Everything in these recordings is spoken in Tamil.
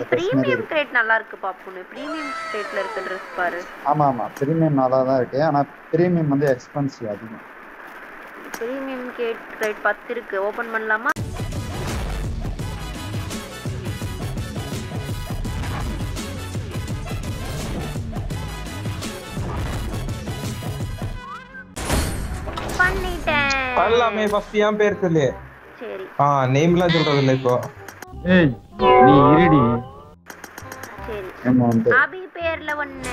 ட்ரெஸ் மாதிரி பிரீமியம் இருக்கு கிரேட் நல்லா இருக்கு பாப்புன்னு பிரீமியம் கிரேட்ல இருக்க ட்ரெஸ் பாரு ஆமா ஆமா பிரீமியம் நல்லா தான் இருக்கு ஆனா பிரீமியம் வந்து எக்ஸ்பென்சிவ் அதிகம் பிரீமியம் கேட் கிரேட் பத்து இருக்கு ஓபன் பண்ணலாமா பண்ணிட்டேன் பண்ணலாமே ஃபர்ஸ்ட் என் பேர் சொல்லு சரி ஆ நேம்லாம் சொல்றது இல்ல இப்போ ஏய் நீ இருடி சரி நம்ம வந்து அபி பேர்ல ஒண்ணு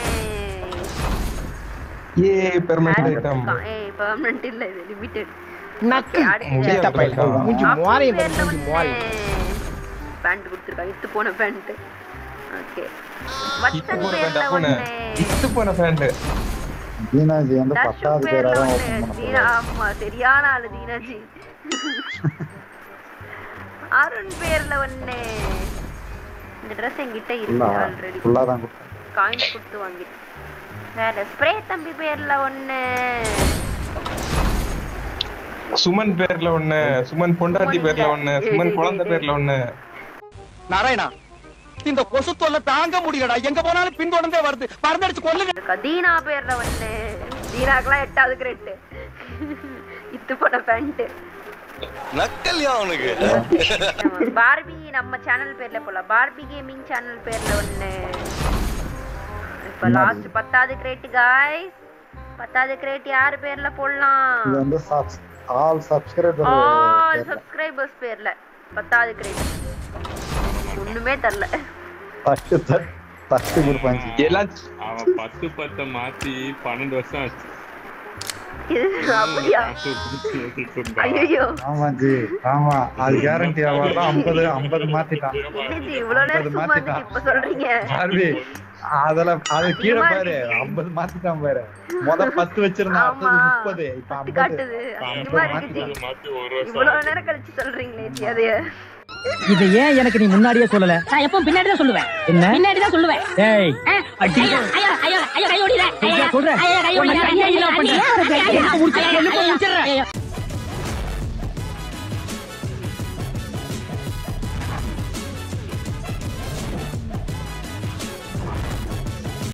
ஏ பெர்மனன்ட் ஐட்டம் ஏய் பெர்மனன்ட் இல்ல இது லிமிட்டட் நக்கு முடியாது செத்த பையன் போயிட்டான். மூஞ்சி மோரைய பாரு, மூஞ்சி மோரை பேண்ட் கொடுத்துருக்காங்க இத்து போன பேண்ட் ஓகே இத்து வட்சன் போன பேர்ல பேண்ட் ஒண்ணு இத்து போன பேண்ட் தீனாஜி வந்து தர்ஷு பத்தாவது பேர்ல பேரா தான் ஒண்ணு ஓப்பன் பண்ண தீனா போறாரு ஆமா சரியான ஆளு தீனாஜி அருண் பேர்ல ஒண்ணு இந்த ட்ரெஸ் என்கிட்ட இருக்கு ஃபுல்லா ஆல்ரெடி ஃபுல்லா தான் கொடுத்தேன் காயின்ஸ் கொடுத்து வாங்கிட்டு வேற ஸ்ப்ரே தம்பி பேர்ல ஒண்ணு சுமன் பேர்ல ஒண்ணு சுமன் பொண்டாட்டி சுமன் பேர்ல இல்ல. ஒண்ணு சுமன் குழந்தை பேர்ல ஒண்ணு நாராயணா இந்த கொசு தொல்லை தாங்க முடியலடா எங்க போனாலும் பின்தொடர்ந்தே வருது பறந்தடிச்சு கொல்லுங்க இருக்கா தீனா பேர்ல ஒண்ணு தீனாக்கெல்லாம் எட்டாவது கிரேட் இத்து போன பேண்ட் நக்கல்யா அவனுக்கு பார்பி நம்ம சேனல் பேர்ல போலாம் பார்பி கேமிங் சேனல் பேர்ல ஒண்ணு இப்ப லாஸ்ட் பத்தாவது கிரேட் காய்ஸ் பத்தாவது கிரேட் யார் பேர்ல போடலாம் இது வந்து ஆல் சப்ஸ்கிரைபர் ஆல் சப்ஸ்கிரைபர்ஸ் பேர்ல பத்தாவது கிரேட் ஒண்ணுமே தரல ஃபர்ஸ்ட் ஃபர்ஸ்ட் குரூப் அஞ்சு எல்லாம் அவன் பத்து பத்தை மாத்தி பன்னெண்டு வருஷம் ஆச்சு இது அப்படியா காசு குடிச்சு ஓட்டிட்டு இருந்தான். ஐயோ ஆமா ஜி ஆமா அது கேரண்டி அவார்டு ஐம்பது ஐம்பது மாத்திட்டான் என்னது இவ்வளவு நேரம் ஐம்பது சும்மா மாத்திட்டான். இருந்துட்டு இப்ப சொல்றீங்க பார்வி அதெல்லாம் அது கீழே அதிகமா பாரு இருக்கு. ஐம்பது மாத்திட்டான் பாரு முத பத்து வச்சிருந்தான் ஆமா அடுத்தது முப்பது இப்ப பத்து ஐம்பது காட்டுது இப்ப அதிகமா ஐம்பது இருக்கு ஜி மாத்திட்டான் மாத்தி ஒரு வருஷம் இவ்வளவு நேரம் கழிச்சு சொல்றீங்களே ஜி அதைய இதை ஏன் எனக்கு நீ முன்னாடியே சொல்லல நான் எப்பவும் பின்னாடி தான் சொல்லுவேன் என்ன பின்னாடி தான் சொல்லுவேன் ஏய் அடி ஐயோ ஐயோ ஐயோ கை ஓடில ஐயா, சொல்றேன். ஐயோ கை ஓடில உன்னை கையை இல்லாம பண்றேன். ஐயோ நான் முடிச்சு- கொல்லு போய் முடிச்சிடுறேன். ஐயோ